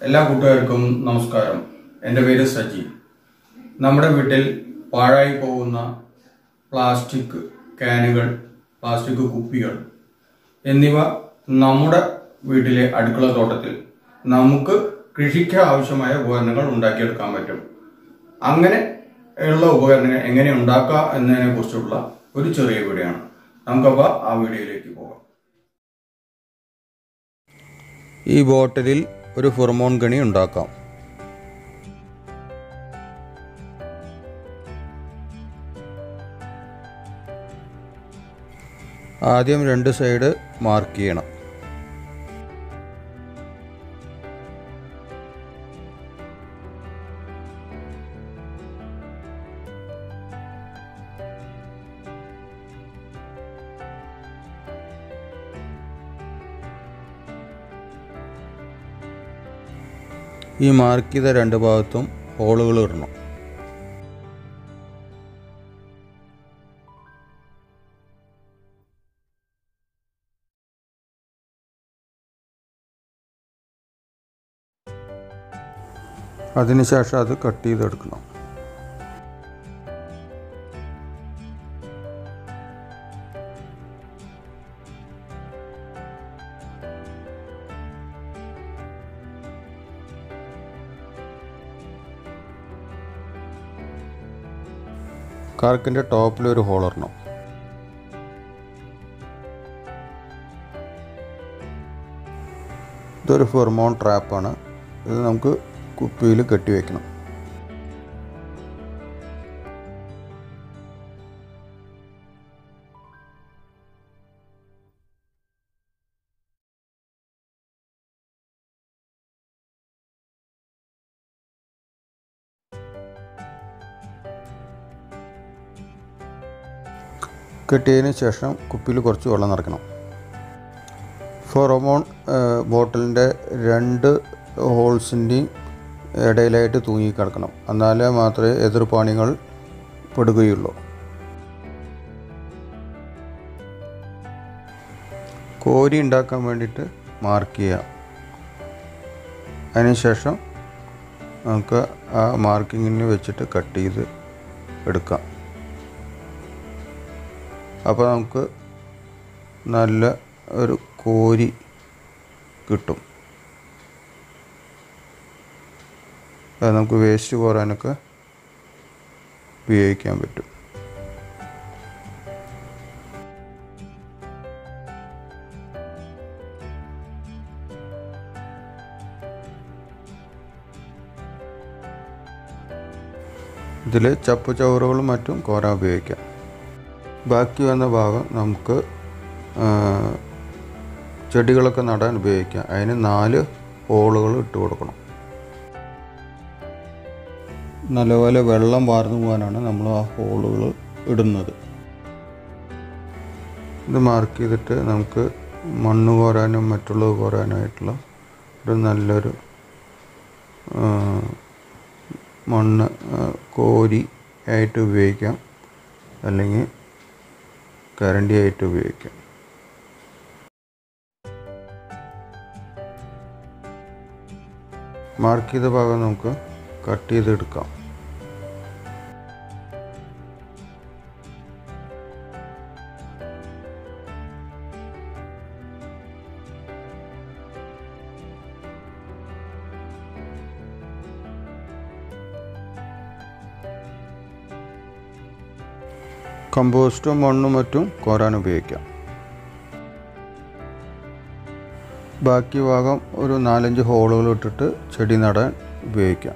എല്ലാ കൂട്ടുകാർക്കും നമസ്കാരം എൻ്റെ പേര് സജി നമ്മുടെ വീട്ടിൽ പാഴായി പോകുന്ന പ്ലാസ്റ്റിക് ക്യാനുകൾ പ്ലാസ്റ്റിക് കുപ്പികൾ എന്നിവ നമ്മുടെ വീട്ടിലെ അടുക്കള തോട്ടത്തിൽ നമുക്ക് കൃഷിക്ക് ആവശ്യമായ ഉപകരണങ്ങൾ ഉണ്ടാക്കിയെടുക്കാൻ പറ്റും അങ്ങനെ ഉള്ള ഉപകരണങ്ങൾ എങ്ങനെ ഉണ്ടാക്കാം എന്നതിനെ കുറിച്ചുള്ള ഒരു ചെറിയ വീഡിയോ ആണ് നമുക്കപ്പോൾ ആ വീഡിയോയിലേക്ക് പോകാം ഈ ബോട്ടിലിൽ ഒരു ഫെർമോൺ ഗണി ഉണ്ടാക്കാം ആദ്യം രണ്ട് സൈഡ് മാർക്ക് ചെയ്യണം ഈ മാർക്ക് ചെയ്ത രണ്ട് ഭാഗത്തും ഹോളുകൾ ഇടണം അതിനുശേഷം അത് കട്ട് ചെയ്തെടുക്കണം കാർക്കിൻ്റെ ടോപ്പിൽ ഒരു ഹോൾ ഇടണം ഇതൊരു ഫെർമോൺ ട്രാപ്പാണ് ഇത് നമുക്ക് കുപ്പിയിൽ കെട്ടി വയ്ക്കണം കെട്ടിയതിന് ശേഷം കുപ്പിയിൽ കുറച്ച് വെള്ളം നിറയ്ക്കണം ഫൊറോമോൺ ബോട്ടിലിൻ്റെ രണ്ട് ഹോൾസിൻ്റെയും ഇടയിലായിട്ട് തൂങ്ങി കിടക്കണം എന്നാലേ മാത്രമേ എതിർപ്പാണികൾ പെടുകയുള്ളൂ കോരി ഉണ്ടാക്കാൻ വേണ്ടിയിട്ട് മാർക്ക് ചെയ്യാം അതിനുശേഷം നമുക്ക് ആ മാർക്കിങ്ങിന് വെച്ചിട്ട് കട്ട് ചെയ്ത് എടുക്കാം അപ്പോൾ നമുക്ക് നല്ല ഒരു കോരി കിട്ടും അത് നമുക്ക് വേസ്റ്റ് കോരാനൊക്കെ ഉപയോഗിക്കാൻ പറ്റും ഇതിൽ ചപ്പ് ചവറുകളും മറ്റും കോരാൻ ഉപയോഗിക്കാം ബാക്കി വന്ന ഭാഗം നമുക്ക് ആ, ചെടികളൊക്കെ നടാൻ ഉപയോഗിക്കാം അതിന് നാല് ഹോളുകൾ ഇട്ട് കൊടുക്കണം നല്ലപോലെ വെള്ളം വാർന്നു പോകാനാണ് നമ്മൾ ആ ഹോളുകൾ ഇടുന്നത് ഇത് മാർക്ക് ചെയ്തിട്ട് നമുക്ക് മണ്ണ് കോരാനും മറ്റുള്ളത് കോരാനായിട്ടുള്ള ഒരു നല്ലൊരു ആ, മണ്ണ് ആ, കോരി ആയിട്ട് ഉപയോഗിക്കാം അല്ലെങ്കിൽ കരണ്ടി ആയിട്ട് ഉപയോഗിക്കാം മാർക്ക് ചെയ്ത ഭാഗം നമുക്ക് കട്ട് ചെയ്തെടുക്കാം കമ്പോസ്റ്റും മണ്ണും മറ്റും കോരാൻ ഉപയോഗിക്കാം ബാക്കി ഭാഗം ഒരു നാലഞ്ച് ഹോളുകൾ ഇട്ടിട്ട് ചെടി നടാൻ ഉപയോഗിക്കാം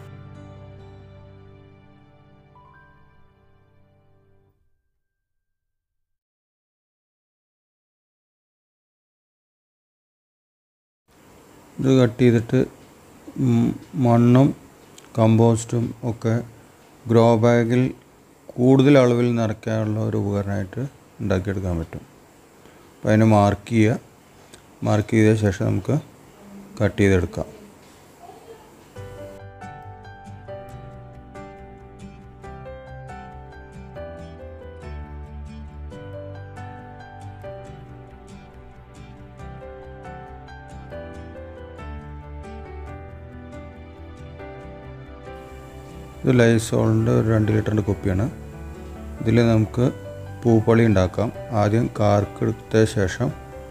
ഇത് കട്ട് ചെയ്തിട്ട് ഉം, മണ്ണും കമ്പോസ്റ്റും ഒക്കെ ഗ്രോ ബാഗിൽ കൂടുതൽ അളവിൽ നിറയ്ക്കാനുള്ള ഒരു ഉപകരണമായിട്ട് ഉണ്ടാക്കിയെടുക്കാൻ പറ്റും അപ്പോൾ അതിന് മാർക്ക് ചെയ്യുക മാർക്ക് ചെയ്ത ശേഷം നമുക്ക് കട്ട് ചെയ്തെടുക്കാം ഇത് ലൈസോളിൻ്റെ ഒരു രണ്ട് ലിറ്ററിൻ്റെ കുപ്പിയാണ് ഇതിൽ നമുക്ക് പൂപ്പളി ഉണ്ടാക്കാം ആദ്യം കാർക്കെടുത്ത ശേഷം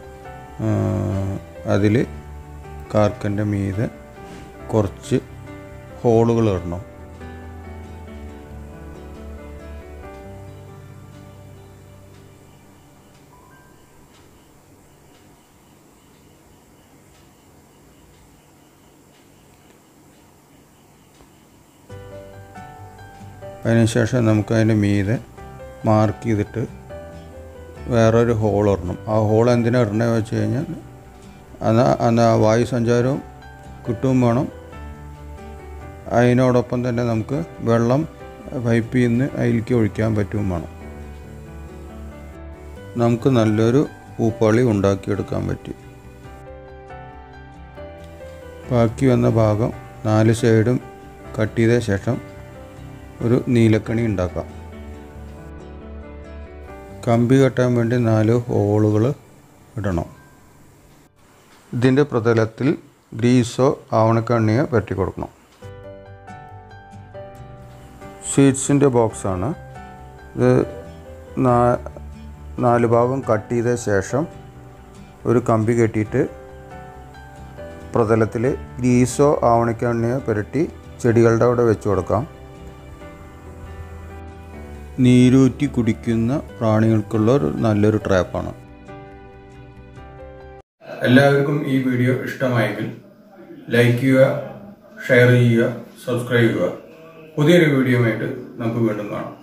അതിൽ കാർക്കിൻ്റെ മീതെ കുറച്ച് ഹോളുകൾ ഇടണം അതിനുശേഷം നമുക്ക് അതിൻ്റെ മീതെ മാർക്ക് ചെയ്തിട്ട് വേറൊരു ഹോൾ ഇടണം ആ ഹോൾ എന്തിനാണ് ഇടണമെന്ന് വെച്ച് കഴിഞ്ഞാൽ അന്ന് അന്ന് ആ വായു സഞ്ചാരവും കിട്ടുകയും വേണം അതിനോടൊപ്പം തന്നെ നമുക്ക് വെള്ളം പൈപ്പിൽ നിന്ന് അതിലേക്ക് ഒഴിക്കാൻ പറ്റുകയും വേണം നമുക്ക് നല്ലൊരു പൂപ്പാളി ഉണ്ടാക്കിയെടുക്കാൻ പറ്റി ബാക്കി വന്ന ഭാഗം നാല് സൈഡും കട്ട് ചെയ്ത ശേഷം ഒരു നീലക്കണി ഉണ്ടാക്കാം കമ്പി കെട്ടാൻ വേണ്ടി നാല് ഹോളുകൾ ഇടണം ഇതിൻ്റെ പ്രതലത്തിൽ ഗ്രീസോ ആവണക്കണ്ണിയോ പറ്റി കൊടുക്കണം ഷീറ്റ്സിൻ്റെ ബോക്സാണ് ഇത് നാ- നാല് ഭാഗം കട്ട് ചെയ്ത ശേഷം ഒരു കമ്പി കെട്ടിയിട്ട് പ്രതലത്തിൽ ഗ്രീസോ ആവണക്കണ്ണിയോ പുരട്ടി ചെടികളുടെ അവിടെ വെച്ച് കൊടുക്കാം നീരൂറ്റി കുടിക്കുന്ന പ്രാണികൾക്കുള്ള ഒരു നല്ലൊരു ട്രാപ്പാണ് എല്ലാവർക്കും ഈ വീഡിയോ ഇഷ്ടമായെങ്കിൽ ലൈക്ക് ചെയ്യുക ഷെയർ ചെയ്യുക സബ്സ്ക്രൈബ് ചെയ്യുക പുതിയൊരു വീഡിയോയുമായിട്ട് നമുക്ക് വീണ്ടും കാണാം